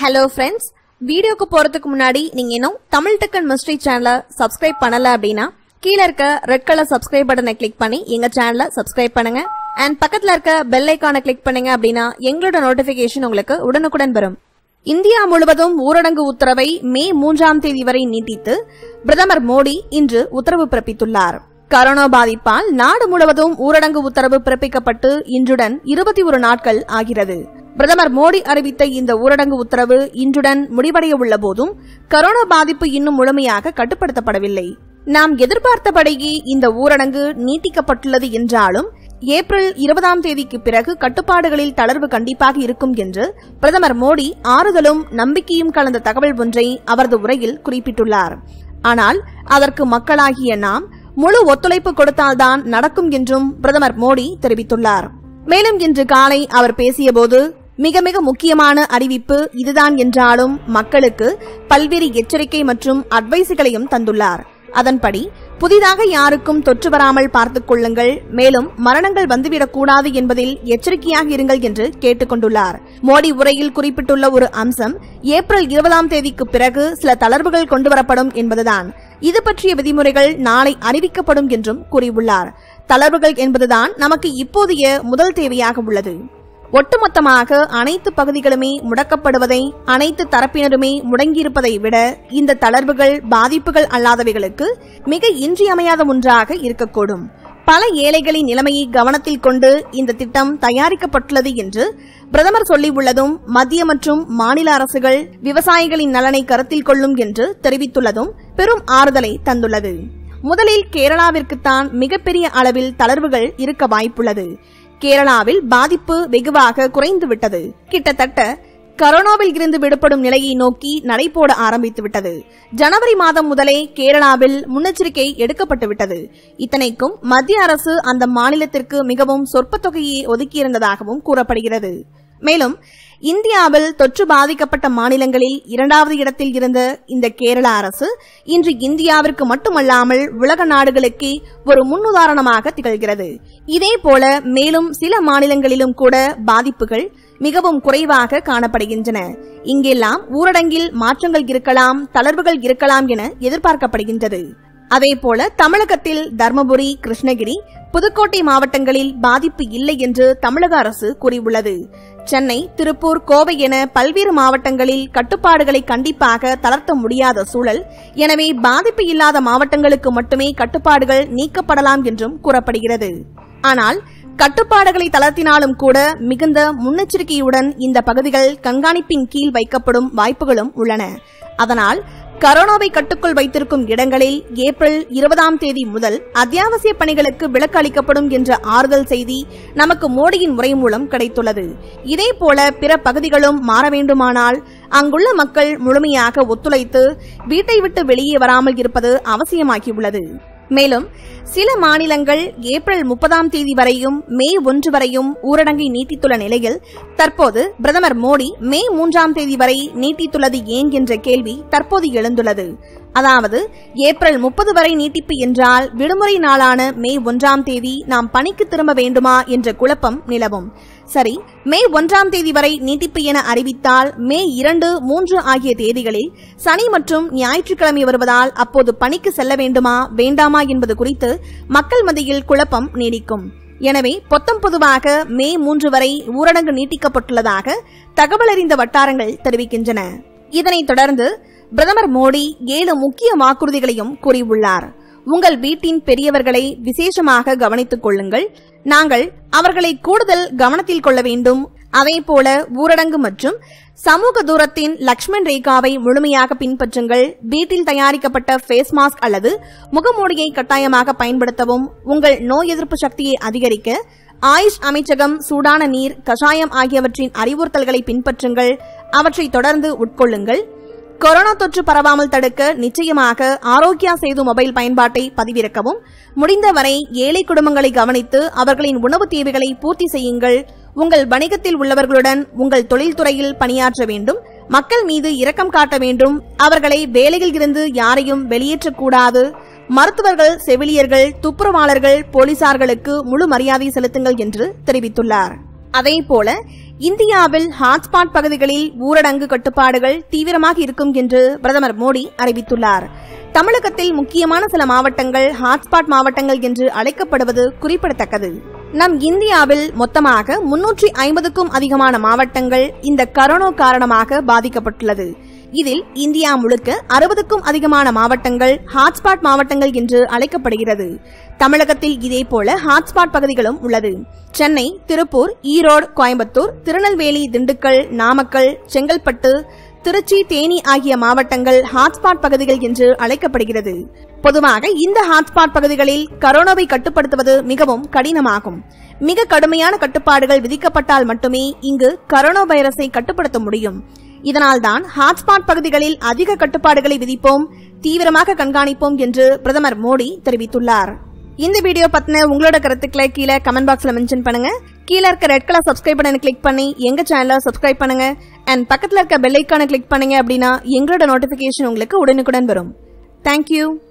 hello friends வீடியோக்கு போறதுக்கு முன்னாடி நீங்க இன்னும் தமிழ் டெக்கன் மிஸ்ட்ரி சேனலை சப்ஸ்கிரைப் பண்ணல அப்படின்னா கீழ இருக்க ரெட் கலர் சப்ஸ்கிரைப் பட்டனை கிளிக் பண்ணி எங்க சேனலை சப்ஸ்கிரைப் பண்ணுங்க அண்ட் பக்கத்துல இருக்க பெல் ஐக்கானை கிளிக் பண்ணுங்க அப்படின்னா எங்களோட நோட்டிபிகேஷன் உங்களுக்கு உடனுக்குடன் வரும் இந்தியா முழுவதும் ஊரடங்கு உத்தரவை மே மூன்றாம் தேதி வரை நீட்டித்து பிரதமர் மோடி இன்று உத்தரவு பிறப்பித்துள்ளார் கரோனா பாதிப்பால் நாடு முழுவதும் ஊரடங்கு உத்தரவு பிறப்பிக்கப்பட்டு இன்றுடன் இருபத்தி ஒரு நாட்கள் ஆகிறது பிரதமர் மோடி அறிவித்த இந்த ஊரடங்கு உத்தரவு இன்றுடன் முடிவடைய உள்ள போதும் கரோனா பாதிப்பு இன்னும் முழுமையாக கட்டுப்படுத்தப்படவில்லை நாம் எதிர்பார்த்தபடியே இந்த ஊரடங்கு நீட்டிக்கப்பட்டுள்ளது என்றாலும் ஏப்ரல் இருபதாம் தேதிக்கு பிறகு கட்டுப்பாடுகளில் தளர்வு கண்டிப்பாக இருக்கும் என்று பிரதமர் மோடி ஆறுதலும் நம்பிக்கையும் கலந்த தகவல் ஒன்றை அவரது உரையில் குறிப்பிட்டுள்ளார் ஆனால் அதற்கு மக்களாகிய நாம் முழு ஒத்துழைப்பு கொடுத்தால்தான் நடக்கும் என்றும் பிரதமர் மோடி தெரிவித்துள்ளார் மேலும் இன்று காலை அவர் பேசியபோது மிக மிக முக்கியமான அறிவிப்பு இதுதான் என்றாலும் மக்களுக்கு பல்வேறு எச்சரிக்கை மற்றும் அட்வைஸுகளையும் தந்துள்ளார் அதன்படி புதிதாக யாருக்கும் தொற்று வராமல் பார்த்துக் கொள்ளுங்கள் மேலும் மரணங்கள் வந்துவிடக் கூடாது என்பதில் எச்சரிக்கையாக இருங்கள் என்று கேட்டுக் கொண்டுள்ளார் மோடி உரையில் குறிப்பிட்டுள்ள ஒரு அம்சம் ஏப்ரல் இருபதாம் தேதிக்கு பிறகு சில தளர்வுகள் கொண்டுவரப்படும் என்பதுதான் இது பற்றிய விதிமுறைகள் நாளை அறிவிக்கப்படும் என்றும் கூறியுள்ளார் தளர்வுகள் என்பதுதான் நமக்கு இப்போதைய முதல் தேவையாக உள்ளது ஒட்டுமொத்தமாக அனைத்து பகுதிகளுமே முடக்கப்படுவதை அனைத்து தரப்பினருமே முடங்கியிருப்பதை விட இந்த தளர்வுகள் பாதிப்புகள் அல்லாதவைகளுக்கு மிக இன்றியமையாத ஒன்றாக இருக்கக்கூடும் பல ஏழைகளின் நிலைமையை கவனத்தில் கொண்டு இந்த திட்டம் தயாரிக்கப்பட்டுள்ளது என்று பிரதமர் சொல்லியுள்ளதும் மத்திய மற்றும் மாநில அரசுகள் விவசாயிகளின் நலனை கருத்தில் கொள்ளும் என்று தெரிவித்துள்ளதும் பெரும் ஆறுதலை தந்துள்ளது முதலில் கேரளாவிற்குத்தான் மிகப்பெரிய அளவில் தளர்வுகள் இருக்க வாய்ப்புள்ளது கேரளாவில் பாதிப்பு வெகுவாக குறைந்துவிட்டது கிட்டத்தட்ட கரோனாவில் இருந்து விடுபடும் நிலையை நோக்கி நடைபோட ஆரம்பித்து விட்டது ஜனவரி மாதம் முதலே கேரளாவில் முன்னெச்சரிக்கை எடுக்கப்பட்டு விட்டது இத்தனைக்கும் மத்திய அரசு அந்த மாநிலத்திற்கு மிகவும் சொற்ப தொகையை ஒதுக்கியிருந்ததாகவும் கூறப்படுகிறது மேலும் இந்தியாவில் தொற்று பாதிக்கப்பட்ட மாநிலங்களில் இரண்டாவது இடத்தில் இருந்த இந்த கேரள அரசு இன்று இந்தியாவிற்கு மட்டுமல்லாமல் உலக நாடுகளுக்கே ஒரு முன்னுதாரணமாக திகழ்கிறது இதே போல மேலும் சில மாநிலங்களிலும் கூட பாதிப்புகள் மிகவும் குறைவாக காணப்படுகின்றன இங்கெல்லாம் ஊரடங்கில் மாற்றங்கள் இருக்கலாம் தளர்வுகள் இருக்கலாம் என எதிர்பார்க்கப்படுகின்றது அதேபோல தமிழகத்தில் தர்மபுரி கிருஷ்ணகிரி புதுக்கோட்டை மாவட்டங்களில் பாதிப்பு இல்லை என்று தமிழக அரசு கூறியுள்ளது சென்னை திருப்பூர் கோவை என பல்வேறு மாவட்டங்களில் கட்டுப்பாடுகளை கண்டிப்பாக தளர்த்த முடியாத சூழல் எனவே பாதிப்பு இல்லாத மாவட்டங்களுக்கு மட்டுமே கட்டுப்பாடுகள் நீக்கப்படலாம் என்றும் கூறப்படுகிறது ஆனால் கட்டுப்பாடுகளை தளர்த்தினாலும் கூட மிகுந்த முன்னெச்சரிக்கையுடன் இந்த பகுதிகள் கண்காணிப்பின் கீழ் வைக்கப்படும் வாய்ப்புகளும் உள்ளன அதனால் கரோனாவை கட்டுக்குள் வைத்திருக்கும் இடங்களில் ஏப்ரல் இருபதாம் தேதி முதல் அத்தியாவசிய பணிகளுக்கு விலக்கு அளிக்கப்படும் என்ற ஆறுதல் செய்தி நமக்கு மோடியின் முறை மூலம் கிடைத்துள்ளது இதேபோல பிற பகுதிகளும் மாற வேண்டுமானால் அங்குள்ள மக்கள் முழுமையாக ஒத்துழைத்து வீட்டை விட்டு வெளியே வராமல் இருப்பது அவசியமாகியுள்ளது மேலும் சில மாநிலங்கள் ஏப்ரல் முப்பதாம் தேதி வரையும் மே ஒன்று வரையும் ஊரடங்கை நீட்டித்துள்ள நிலையில் தற்போது பிரதமர் மோடி மே மூன்றாம் தேதி வரை நீட்டித்துள்ளது ஏன் என்ற கேள்வி தற்போது எழுந்துள்ளது அதாவது ஏப்ரல் முப்பது வரை நீட்டிப்பு என்றால் விடுமுறை நாளான மே ஒன்றாம் தேதி நாம் பணிக்கு திரும்ப வேண்டுமா என்ற குழப்பம் நிலவும் சரி மே ஒன்றாம் தேதி வரை நீட்டிப்பு என அறிவித்தால் மே இரண்டு மூன்று ஆகிய தேதிகளில் சனி மற்றும் ஞாயிற்றுக்கிழமை வருவதால் அப்போது பணிக்கு செல்ல வேண்டுமா வேண்டாமா என்பது குறித்து மக்கள் மத்தியில் குழப்பம் நீடிக்கும் எனவே பொத்தம் பொதுவாக மே மூன்று வரை ஊரடங்கு நீட்டிக்கப்பட்டுள்ளதாக தகவல் அறிந்த வட்டாரங்கள் தெரிவிக்கின்றன இதனைத் தொடர்ந்து பிரதமர் மோடி ஏழு முக்கிய வாக்குறுதிகளையும் கூறியுள்ளார் உங்கள் வீட்டின் பெரியவர்களை விசேஷமாக கவனித்துக் கொள்ளுங்கள் நாங்கள் அவர்களை கூடுதல் கவனத்தில் கொள்ள வேண்டும் அதேபோல ஊரடங்கு மற்றும் சமூக தூரத்தின் லக்ஷ்மண் ரேகாவை முழுமையாக பின்பற்றுங்கள் வீட்டில் தயாரிக்கப்பட்ட ஃபேஸ் மாஸ்க் அல்லது முகமூடியை கட்டாயமாக பயன்படுத்தவும் உங்கள் நோய் எதிர்ப்பு சக்தியை அதிகரிக்க ஆயுஷ் அமைச்சகம் சூடான நீர் கஷாயம் ஆகியவற்றின் அறிவுறுத்தல்களை பின்பற்றுங்கள் அவற்றை தொடர்ந்து உட்கொள்ளுங்கள் கொரோனா தொற்று பரவாமல் தடுக்க நிச்சயமாக ஆரோக்கியா சேது மொபைல் பயன்பாட்டை பதிவிறக்கவும் முடிந்தவரை ஏழை குடும்பங்களை கவனித்து அவர்களின் உணவு தேவைகளை பூர்த்தி செய்யுங்கள் உங்கள் வணிகத்தில் உள்ளவர்களுடன் உங்கள் தொழில்துறையில் பணியாற்ற வேண்டும் மக்கள் மீது இரக்கம் காட்ட வேண்டும் அவர்களை வேலையில் இருந்து யாரையும் வெளியேற்றக்கூடாது மருத்துவர்கள் செவிலியர்கள் துப்புரவாளர்கள் போலீசார்களுக்கு முழு மரியாதை செலுத்துங்கள் என்று தெரிவித்துள்ளார் அதே போல இந்தியாவில் ஹாட்ஸ்பாட் பகுதிகளில் ஊரடங்கு கட்டுப்பாடுகள் தீவிரமாக இருக்கும் என்று பிரதமர் மோடி அறிவித்துள்ளார் தமிழகத்தில் முக்கியமான சில மாவட்டங்கள் ஹாட்ஸ்பாட் மாவட்டங்கள் என்று அழைக்கப்படுவது குறிப்பிடத்தக்கது நம் இந்தியாவில் மொத்தமாக முன்னூற்றி ஐம்பதுக்கும் அதிகமான மாவட்டங்கள் இந்த கரோனா காரணமாக பாதிக்கப்பட்டுள்ளது இதில் இந்தியா முழுக்க அறுபதுக்கும் அதிகமான மாவட்டங்கள் ஹாட்ஸ்பாட் மாவட்டங்கள் என்று அழைக்கப்படுகிறது தமிழகத்தில் இதேபோல ஹாட்ஸ்பாட் பகுதிகளும் உள்ளது சென்னை திருப்பூர் ஈரோடு கோயம்புத்தூர் திருநெல்வேலி திண்டுக்கல் நாமக்கல் செங்கல்பட்டு திருச்சி தேனி ஆகிய மாவட்டங்கள் ஹாட்ஸ்பாட் பகுதிகள் என்று அழைக்கப்படுகிறது பொதுவாக இந்த ஹாட்ஸ்பாட் பகுதிகளில் கரோனாவை கட்டுப்படுத்துவது மிகவும் கடினமாகும் மிக கடுமையான கட்டுப்பாடுகள் விதிக்கப்பட்டால் மட்டுமே இங்கு கரோனா வைரஸை கட்டுப்படுத்த முடியும் இதனால்தான் ஹாட்ஸ்பாட் பகுதிகளில் அதிக கட்டுப்பாடுகளை விதிப்போம் தீவிரமாக கண்காணிப்போம் என்று பிரதமர் மோடி தெரிவித்துள்ளார் இந்த வீடியோ பத்தின உங்களோட கருத்துக்களை கீழே கமெண்ட் பாக்ஸ்ல மென்ஷன் பண்ணுங்க கீழே இருக்க ரெட் கலர் சப்ஸ்கிரைப் பட்டனை கிளிக் பண்ணி எங்க சேனலை சப்ஸ்கிரைப் பண்ணுங்க அண்ட் பக்கத்துல இருக்க பெல் ஐக்கானை கிளிக் பண்ணீங்க அப்படின்னா எங்களோட நோட்டிபிகேஷன் உங்களுக்கு உடனுக்குடன் வரும் தேங்க்யூ